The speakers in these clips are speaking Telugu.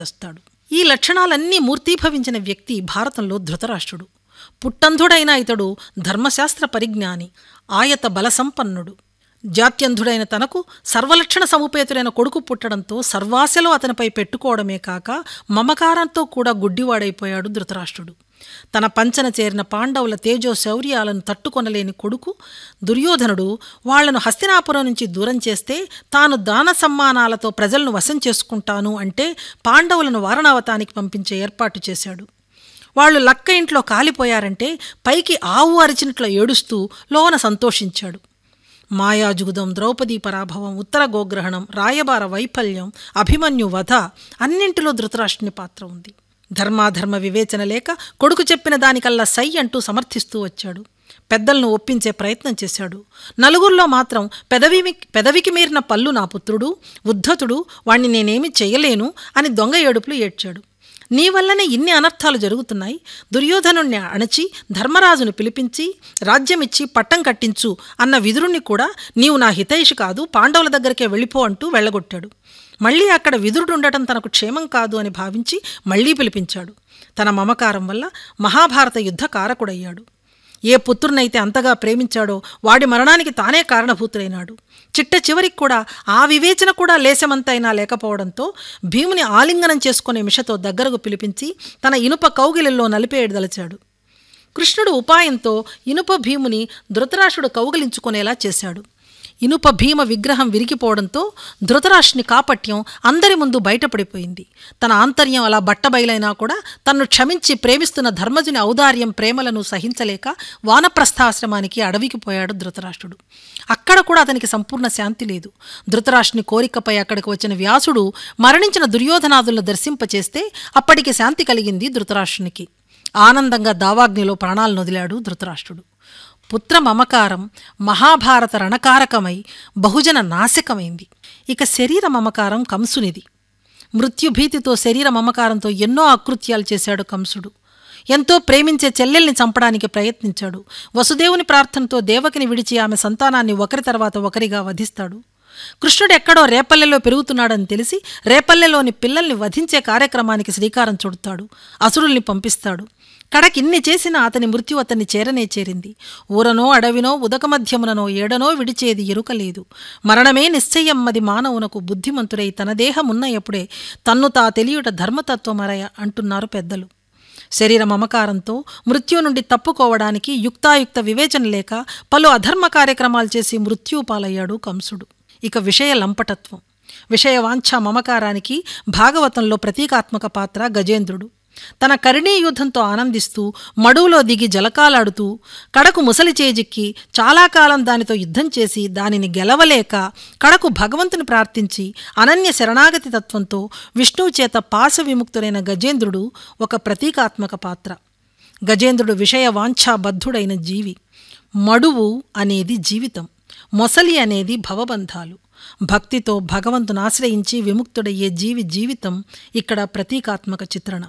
చేస్తాడు ఈ లక్షణాలన్నీ మూర్తీభవించిన వ్యక్తి భారతంలో ధృతరాష్ట్రుడు పుట్టంధుడైన ఇతడు ధర్మశాస్త్ర పరిజ్ఞాని ఆయత బలసంపన్నుడు జాత్యంధుడైన తనకు సర్వలక్షణ సముపేతుడైన కొడుకు పుట్టడంతో సర్వాశలో అతనిపై పెట్టుకోవడమే కాక మమకారంతో కూడా గుడ్డివాడైపోయాడు ధృతరాష్ట్రుడు తన పంచన చేరిన పాండవుల తేజో శౌర్యాలను తట్టుకొనలేని కొడుకు దుర్యోధనుడు వాళ్లను హస్తినాపురం నుంచి దూరం చేస్తే తాను దాన సమ్మానాలతో ప్రజలను వశం చేసుకుంటాను అంటే పాండవులను వారణావతానికి పంపించే ఏర్పాటు చేశాడు వాళ్ళు లక్క ఇంట్లో కాలిపోయారంటే పైకి ఆవు అరిచినట్లు ఏడుస్తూ లోన సంతోషించాడు మాయాజుగుదం ద్రౌపదీ పరాభవం ఉత్తర గోగ్రహణం రాయబార వైఫల్యం అభిమన్యు వధ అన్నింటిలో ధృతరాష్ట్రుని పాత్ర ఉంది ధర్మాధర్మ వివేచన లేక కొడుకు చెప్పిన దానికల్లా సై అంటూ సమర్థిస్తూ వచ్చాడు పెద్దలను ఒప్పించే ప్రయత్నం చేశాడు నలుగురిలో మాత్రం పెదవి పెదవికి మీరిన పళ్ళు నా పుత్రుడు ఉద్ధతుడు వాణ్ణి నేనేమి చెయ్యలేను అని దొంగ ఏడుపులు ఏడ్చాడు నీ వల్లనే ఇన్ని అనర్థాలు జరుగుతున్నాయి దుర్యోధనుణ్ణి అణచి ధర్మరాజును పిలిపించి రాజ్యమిచ్చి పట్టం కట్టించు అన్న విదురుణ్ణి కూడా నీవు నా హితైషి కాదు పాండవుల దగ్గరికే వెళ్ళిపో అంటూ వెళ్ళగొట్టాడు మళ్ళీ అక్కడ విదురుడు ఉండటం తనకు క్షేమం కాదు అని భావించి మళ్ళీ పిలిపించాడు తన మమకారం వల్ల మహాభారత యుద్ధ కారకుడయ్యాడు ఏ పుత్రునైతే అంతగా ప్రేమించాడో వాడి మరణానికి తానే కారణభూతుడైనాడు చిట్ట చివరికి కూడా ఆ వివేచన కూడా లేశమంతైనా లేకపోవడంతో భీముని ఆలింగనం చేసుకునే మిషతో దగ్గరకు పిలిపించి తన ఇనుప కౌగిలిలో నలిపేయదలచాడు కృష్ణుడు ఉపాయంతో ఇనుప భీముని ధృతరాష్ట్రుడు కౌగిలించుకునేలా చేశాడు ఇనుప భీమ విగ్రహం విరిగిపోవడంతో ధృతరాష్ట్రుని కాపట్యం అందరి ముందు బయటపడిపోయింది తన ఆంతర్యం అలా బట్టబయలైనా కూడా తన్ను క్షమించి ప్రేమిస్తున్న ధర్మజుని ఔదార్యం ప్రేమలను సహించలేక వానప్రస్థాశ్రమానికి అడవికి పోయాడు ధృతరాష్ట్రుడు అక్కడ కూడా అతనికి సంపూర్ణ శాంతి లేదు ధృతరాష్ట్రుని కోరికపై అక్కడికి వచ్చిన వ్యాసుడు మరణించిన దుర్యోధనాదులను దర్శింపచేస్తే అప్పటికి శాంతి కలిగింది ధృతరాష్ట్రునికి ఆనందంగా దావాగ్నిలో ప్రాణాలను వదిలాడు ధృతరాష్ట్రుడు పుత్ర మమకారం మహాభారత రణకారకమై బహుజన నాశకమైంది ఇక శరీర మమకారం కంసునిది మృత్యుభీతితో శరీర మమకారంతో ఎన్నో అకృత్యాలు చేశాడు కంసుడు ఎంతో ప్రేమించే చెల్లెల్ని చంపడానికి ప్రయత్నించాడు వసుదేవుని ప్రార్థనతో దేవకిని విడిచి ఆమె సంతానాన్ని ఒకరి తర్వాత ఒకరిగా వధిస్తాడు కృష్ణుడు ఎక్కడో రేపల్లెలో పెరుగుతున్నాడని తెలిసి రేపల్లెలోని పిల్లల్ని వధించే కార్యక్రమానికి శ్రీకారం చుడతాడు అసురుల్ని పంపిస్తాడు కడకిన్ని చేసినా అతని మృత్యు అతన్ని చేరనే చేరింది ఊరనో అడవినో ఉదక మధ్యముననో ఏడనో విడిచేది ఎరుకలేదు మరణమే నిశ్చయమ్మది మానవునకు బుద్ధిమంతుడై తన దేహమున్న ఎప్పుడే తన్ను తా తెలియుట ధర్మతత్వమరయ అంటున్నారు పెద్దలు శరీర మమకారంతో మృత్యు నుండి తప్పుకోవడానికి యుక్తాయుక్త వివేచన లేక పలు అధర్మ కార్యక్రమాలు చేసి మృత్యుపాలయ్యాడు కంసుడు ఇక విషయ లంపటత్వం విషయవాంఛ మమకారానికి భాగవతంలో ప్రతీకాత్మక పాత్ర గజేంద్రుడు తన కరిణీ యుద్ధంతో ఆనందిస్తూ మడువులో దిగి జలకాలాడుతూ కడకు ముసలి చేజిక్కి చాలా కాలం దానితో యుద్ధం చేసి దానిని గెలవలేక కడకు భగవంతుని ప్రార్థించి అనన్య శరణాగతి తత్వంతో విష్ణువు చేత పాశ విముక్తుడైన గజేంద్రుడు ఒక ప్రతీకాత్మక పాత్ర గజేంద్రుడు విషయ వాంఛాబద్ధుడైన జీవి మడువు అనేది జీవితం మొసలి అనేది భవబంధాలు భక్తితో భగవంతుని ఆశ్రయించి విముక్తుడయ్యే జీవి జీవితం ఇక్కడ ప్రతీకాత్మక చిత్రణ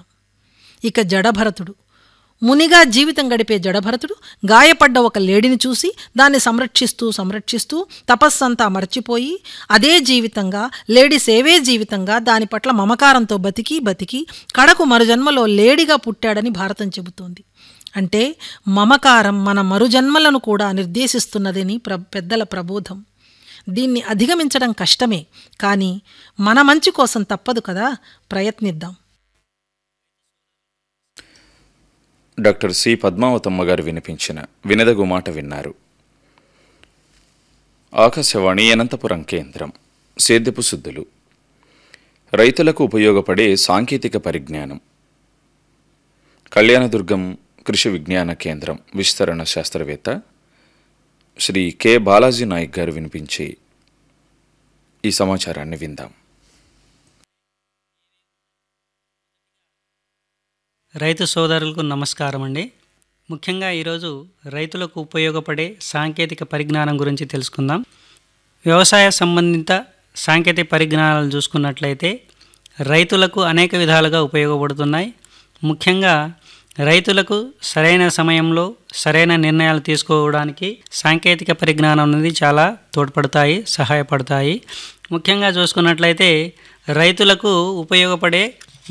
ఇక జడభరతుడు మునిగా జీవితం గడిపే జడభరతుడు గాయపడ్డ ఒక లేడిని చూసి దాన్ని సంరక్షిస్తూ సంరక్షిస్తూ తపస్సంతా మర్చిపోయి అదే జీవితంగా లేడి సేవే జీవితంగా దాని పట్ల మమకారంతో బతికి బతికి కడకు మరుజన్మలో లేడిగా పుట్టాడని భారతం చెబుతోంది అంటే మమకారం మన మరుజన్మలను కూడా నిర్దేశిస్తున్నదని ప్ర పెద్దల ప్రబోధం దీన్ని అధిగమించడం కష్టమే కానీ మన మంచి కోసం తప్పదు కదా ప్రయత్నిద్దాం డాక్టర్ సి పద్మావతమ్మ గారు వినిపించిన వినదగు మాట విన్నారు ఆకాశవాణి అనంతపురం కేంద్రం సేద్యపు శుద్ధులు రైతులకు ఉపయోగపడే సాంకేతిక పరిజ్ఞానం కళ్యాణదుర్గం కృషి విజ్ఞాన కేంద్రం విస్తరణ శాస్త్రవేత్త శ్రీ కె బాలాజీ నాయక్ గారు వినిపించి ఈ సమాచారాన్ని విందాం రైతు సోదరులకు నమస్కారం అండి ముఖ్యంగా ఈరోజు రైతులకు ఉపయోగపడే సాంకేతిక పరిజ్ఞానం గురించి తెలుసుకుందాం వ్యవసాయ సంబంధిత సాంకేతిక పరిజ్ఞానాలు చూసుకున్నట్లయితే రైతులకు అనేక విధాలుగా ఉపయోగపడుతున్నాయి ముఖ్యంగా రైతులకు సరైన సమయంలో సరైన నిర్ణయాలు తీసుకోవడానికి సాంకేతిక పరిజ్ఞానం అనేది చాలా తోడ్పడతాయి సహాయపడతాయి ముఖ్యంగా చూసుకున్నట్లయితే రైతులకు ఉపయోగపడే